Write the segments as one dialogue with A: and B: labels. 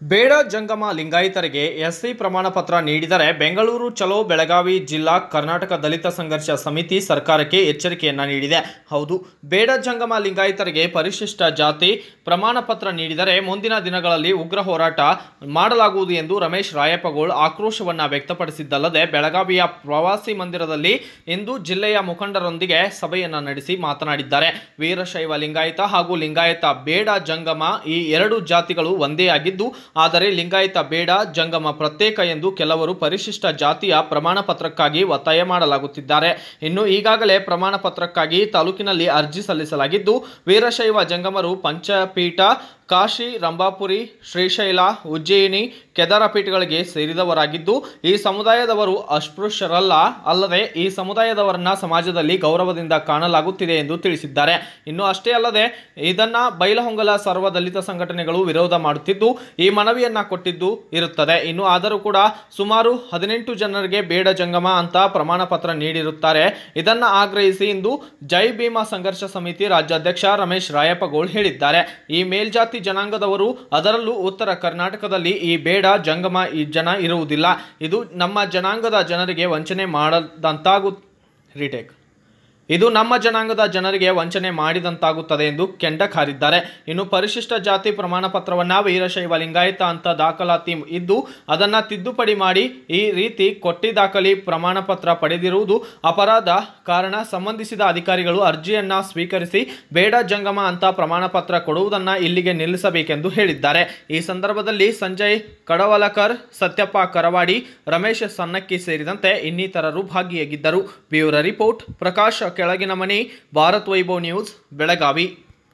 A: ಬೇಡ ಜಂಗಮ ಲಿಂಗಾಯತರಿಗೆ ಎಸ್ಸಿ ಪ್ರಮಾಣ ಪತ್ರ ನೀಡಿದರೆ ಬೆಂಗಳೂರು ಚಲೋ ಬೆಳಗಾವಿ ಜಿಲ್ಲಾ ಕರ್ನಾಟಕ ದಲಿತ ಸಂಘರ್ಷ ಸಮಿತಿ ಸರ್ಕಾರಕ್ಕೆ ಎಚ್ಚರಿಕೆಯನ್ನ ನೀಡಿದೆ ಹೌದು ಬೇಡ ಜಂಗಮ ಲಿಂಗಾಯತರಿಗೆ ಪರಿಶಿಷ್ಟ ಜಾತಿ ಪ್ರಮಾಣ ಪತ್ರ ನೀಡಿದರೆ ಮುಂದಿನ ದಿನಗಳಲ್ಲಿ ಉಗ್ರ ಹೋರಾಟ ಮಾಡಲಾಗುವುದು ಎಂದು ರಮೇಶ್ ರಾಯಪ್ಪಗೋಳ್ ಆಕ್ರೋಶವನ್ನ ವ್ಯಕ್ತಪಡಿಸಿದ್ದಲ್ಲದೆ ಬೆಳಗಾವಿಯ ಪ್ರವಾಸಿ ಮಂದಿರದಲ್ಲಿ ಇಂದು ಜಿಲ್ಲೆಯ ಮುಖಂಡರೊಂದಿಗೆ ಸಭೆಯನ್ನ ನಡೆಸಿ ಮಾತನಾಡಿದ್ದಾರೆ ವೀರಶೈವ ಲಿಂಗಾಯತ ಹಾಗೂ ಲಿಂಗಾಯತ ಬೇಡ ಜಂಗಮ ಈ ಎರಡು ಜಾತಿಗಳು ಒಂದೇ ಆಗಿದ್ದು ಆದರೆ ಲಿಂಗಾಯತ ಬೇಡ ಜಂಗಮ ಪ್ರತ್ಯೇಕ ಎಂದು ಕೆಲವರು ಪರಿಶಿಷ್ಟ ಜಾತಿಯ ಪ್ರಮಾಣ ಪತ್ರಕ್ಕಾಗಿ ಒತ್ತಾಯ ಮಾಡಲಾಗುತ್ತಿದ್ದಾರೆ ಇನ್ನು ಈಗಾಗಲೇ ಪ್ರಮಾಣ ಪತ್ರಕ್ಕಾಗಿ ತಾಲೂಕಿನಲ್ಲಿ ಅರ್ಜಿ ಸಲ್ಲಿಸಲಾಗಿದ್ದು ವೀರಶೈವ ಜಂಗಮರು ಪಂಚಪೀಠ ಕಾಶಿ ರಂಭಾಪುರಿ ಶ್ರೀಶೈಲ ಉಜ್ಜಯಿನಿ ಕೆದಾರಪೀಠಗಳಿಗೆ ಸೇರಿದವರಾಗಿದ್ದು ಈ ಸಮುದಾಯದವರು ಅಸ್ಪೃಶ್ಯರಲ್ಲ ಅಲ್ಲದೆ ಈ ಸಮುದಾಯದವರನ್ನ ಸಮಾಜದಲ್ಲಿ ಗೌರವದಿಂದ ಕಾಣಲಾಗುತ್ತಿದೆ ಎಂದು ತಿಳಿಸಿದ್ದಾರೆ ಇನ್ನು ಅಷ್ಟೇ ಅಲ್ಲದೆ ಇದನ್ನ ಬೈಲಹೊಂಗಲ ಸರ್ವ ದಲಿತ ಸಂಘಟನೆಗಳು ವಿರೋಧ ಮಾಡುತ್ತಿದ್ದು ಈ ಮನವಿಯನ್ನ ಕೊಟ್ಟಿದ್ದು ಇರುತ್ತದೆ ಇನ್ನು ಆದರೂ ಕೂಡ ಸುಮಾರು ಹದಿನೆಂಟು ಜನರಿಗೆ ಬೇಡ ಜಂಗಮ ಅಂತ ಪ್ರಮಾಣ ಪತ್ರ ನೀಡಿರುತ್ತಾರೆ ಇದನ್ನ ಆಗ್ರಹಿಸಿ ಇಂದು ಜೈ ಭೀಮಾ ಸಂಘರ್ಷ ಸಮಿತಿ ರಾಜ್ಯಾಧ್ಯಕ್ಷ ರಮೇಶ್ ರಾಯಪ್ಪಗೋಳ್ ಹೇಳಿದ್ದಾರೆ ಈ ಮೇಲ್ಜಾತಿ ಜನಾಂಗದವರು ಅದರಲ್ಲೂ ಉತ್ತರ ಕರ್ನಾಟಕದಲ್ಲಿ ಈ ಬೇಡ ಜಂಗಮ ಈ ಜನ ಇರುವುದಿಲ್ಲ ಇದು ನಮ್ಮ ಜನಾಂಗದ ಜನರಿಗೆ ವಂಚನೆ ಮಾಡದಂತಾಗು ರಿಟೇಕ್ ಇದು ನಮ್ಮ ಜನಾಂಗದ ಜನರಿಗೆ ವಂಚನೆ ಮಾಡಿದಂತಾಗುತ್ತದೆ ಎಂದು ಕೆಂಡ ಕಾರಿದ್ದಾರೆ ಇನ್ನು ಪರಿಶಿಷ್ಟ ಜಾತಿ ಪ್ರಮಾಣ ಪತ್ರವನ್ನ ವೀರಶೈವ ಲಿಂಗಾಯತ ಅಂತ ದಾಖಲಾತಿ ಇದ್ದು ಅದನ್ನ ತಿದ್ದುಪಡಿ ಮಾಡಿ ಈ ರೀತಿ ಕೊಟ್ಟಿ ದಾಖಲಿ ಪ್ರಮಾಣ ಪತ್ರ ಪಡೆದಿರುವುದು ಅಪರಾಧ ಕಾರಣ ಸಂಬಂಧಿಸಿದ ಅಧಿಕಾರಿಗಳು ಅರ್ಜಿಯನ್ನ ಸ್ವೀಕರಿಸಿ ಬೇಡ ಜಂಗಮ ಅಂತ ಪ್ರಮಾಣ ಪತ್ರ ಕೊಡುವುದನ್ನ ಇಲ್ಲಿಗೆ ನಿಲ್ಲಿಸಬೇಕೆಂದು ಹೇಳಿದ್ದಾರೆ ಈ ಸಂದರ್ಭದಲ್ಲಿ ಸಂಜಯ್ ಕಡವಲಕರ್ ಸತ್ಯಪ್ಪ ಕರವಾಡಿ ರಮೇಶ್ ಸನ್ನಕ್ಕಿ ಸೇರಿದಂತೆ ಇನ್ನಿತರರು ಭಾಗಿಯಾಗಿದ್ದರು ಬ್ಯೂರೋ ರಿಪೋರ್ಟ್ ಪ್ರಕಾಶ್ ಕೆಳಗಿನ ಮನಿ Bharat Vaibhav news Belagavi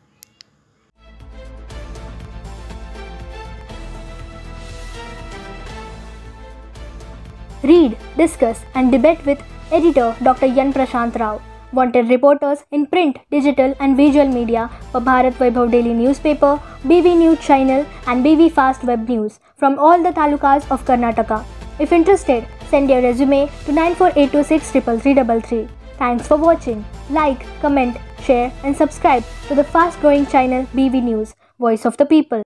B: Read, discuss, and debate with editor Dr. Yan Prashant Rao. Wanted reporters in print, digital, and visual media for Bharat Vaibhav Daily Newspaper, BV News Channel, and BV Fast Web News from all the talukas of Karnataka. If interested, send your resume to 9482633333. Thanks for watching. Like, comment, share, and subscribe to the fast growing channel BV News, Voice of the People.